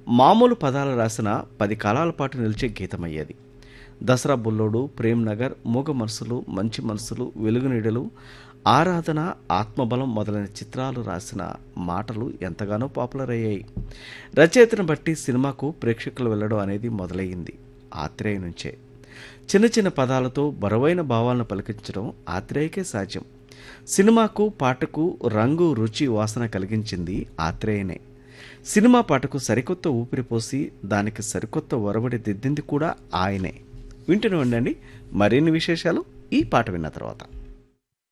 మామూలు పదాలు రాసిన పది కాలాల పాటు నిలిచే గీతమయ్యేది దసరా బుల్లోడు ప్రేమ్ నగర్ మూగ మనసులు మంచి మనసులు వెలుగునీడలు ఆరాధన ఆత్మబలం మొదలైన చిత్రాలు రాసిన మాటలు ఎంతగానో పాపులర్ అయ్యాయి రచయితను బట్టి సినిమాకు ప్రేక్షకులు వెళ్ళడం అనేది మొదలయ్యింది ఆత్రేయ నుంచే చిన్న చిన్న పదాలతో బరువైన భావాలను పలికించడం ఆత్రేయకే సాధ్యం సినిమాకు పాటకు రంగు రుచి వాసన కలిగించింది ఆత్రేయనే సినిమా పాటకు సరికొత్త ఊపిరి పోసి దానికి సరికొత్త ఒరవడి దిద్దింది కూడా ఆయనే వింటూనే ఉండండి మరిన్ని విశేషాలు ఈ పాట విన్న తర్వాత